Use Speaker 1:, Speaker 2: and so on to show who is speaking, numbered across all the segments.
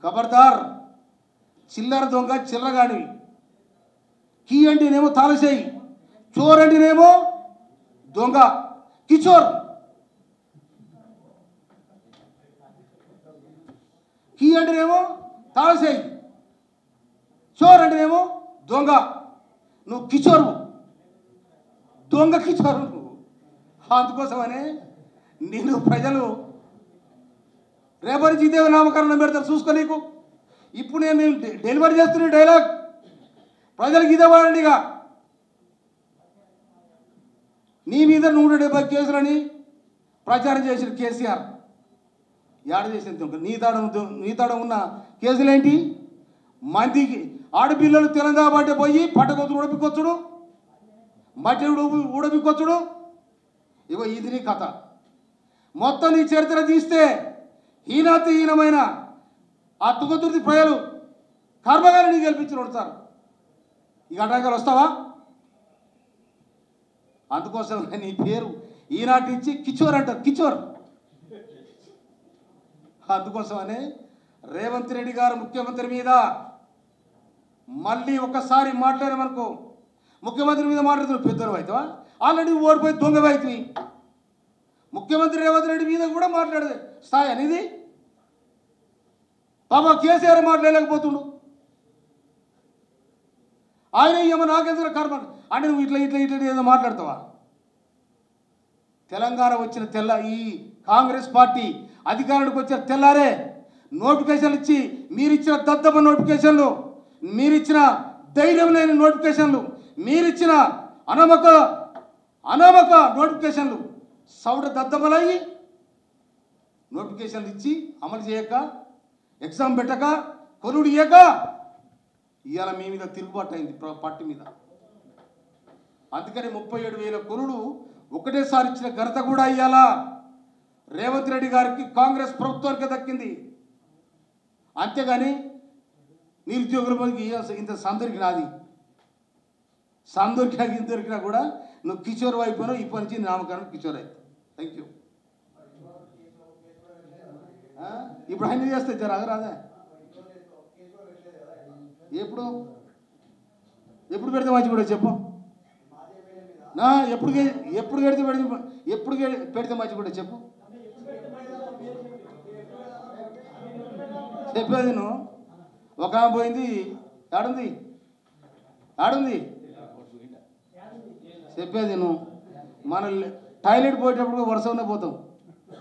Speaker 1: ఖబర్దార్ చిల్లర దొంగ చిల్లరగాడివి కీ అంటేనేమో తాళసేయి చోర్ అంటేనేమో దొంగ కిచోర్ కీ అంటేనేమో తాళసేయి చోర్ అంటేనేమో దొంగ నువ్వు కిచోరు దొంగ కిచోరు నువ్వు అందుకోసమనే నేను ప్రజలు రేపటి జీదేవ నామకరణం పెడతారు చూసుకో నీకు ఇప్పుడు నేను డె- డెలివరీ చేస్తున్న డైలాగ్ ప్రజలకు ఇదే వాడండి ఇక నీ మీద నూట డెబ్బై కేసులని ప్రచారం చేసిన కేసీఆర్ యాడ చేసిన దొంగ నీ తాడ నీ తాడ ఉన్న కేసులేంటి మందికి ఆడపిల్లలు తెలంగాణ పోయి పట్టకొచ్చుడు ఉడపికొచ్చుడు మట్టి ఉడపి ఉడపికొచ్చుడు ఇగో ఇది నీ కథ మొత్తం నీ చరిత్ర తీస్తే హీనాతిహీనమైన ఆ తుగతుర్తి ప్రజలు కర్మగారిని గెలిపించి కొడతారు ఇక అడ్డంకాలు వస్తావా అందుకోసం నీ పేరు ఈనాటి నుంచి కిచోర్ అంటారు కిచోర్ అందుకోసమనే రేవంత్ రెడ్డి గారు ముఖ్యమంత్రి మీద మళ్ళీ ఒకసారి మాట్లాడమనుకో ముఖ్యమంత్రి మీద మాట్లాడుతున్న పెద్దలు అవుతావా ఆల్రెడీ ఓడిపోయి దొంగ అవుతుంది ముఖ్యమంత్రి రేవంత్ రెడ్డి మీద కూడా మాట్లాడదు స్థాయి అనేది పాప కేసీఆర్ మాట్లాడలేకపోతుండు ఆయన ఏమో నాకెందుకు కర్మ అంటే నువ్వు ఇట్లా ఇట్లా ఇట్లా ఏదో మాట్లాడతావా తెలంగాణ వచ్చిన తెల్ల ఈ కాంగ్రెస్ పార్టీ అధికారానికి వచ్చిన తెల్లారే నోటిఫికేషన్లు ఇచ్చి మీరిచ్చిన దద్దమ్మ నోటిఫికేషన్లు మీరిచ్చిన ధైర్యం లేని నోటిఫికేషన్లు మీరిచ్చిన అనమక అనామక నోటిఫికేషన్లు సౌడ దద్దమ్మలయ్యి నోటిఫికేషన్లు ఇచ్చి అమలు చేయక ఎగ్జామ్ పెట్టక కొనుడు ఇయ్యక ఇవాళ మీ మీద తిరుగుబాటు అయింది ప్ర- పార్టీ మీద అందుకని ముప్పై ఏడు వేల కొనుడు ఒకటేసారి ఇచ్చిన ఘనత కూడా ఇవాళ రేవంత్ రెడ్డి గారికి కాంగ్రెస్ ప్రభుత్వానికి దక్కింది అంతేగాని నిరుద్యోగుల మందికి ఇంత సందరికి నాది సందరికినా ఇంత దొరికినా కూడా నువ్వు కిషోర్ అయిపోయినావు ఇప్పటి నుంచి నీ నామకరణం కిషోర్ అయితే థ్యాంక్ యూ ఇప్పుడు అన్ని చేస్తే జర రాదా ఎప్పుడు ఎప్పుడు పెడితే మంచి కూడా చెప్పు నా ఎప్పుడు గే- ఎప్పుడు పెడితే పెడితే ఎప్పుడు గే- పెడితే మంచి కూడా చెప్పు చెప్పేది నువ్వు ఒక ఆమె పోయింది ఆడుంది ఆడుంది చెప్పేది నువ్వు మన టాయిలెట్ పోయేటప్పుడు వరుస ఉన్న పోతాం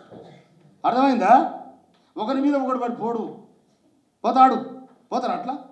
Speaker 1: అర్థమైందా ఒకరి మీద ఒకటి పడి పోడు పోతాడు పోతారు అట్లా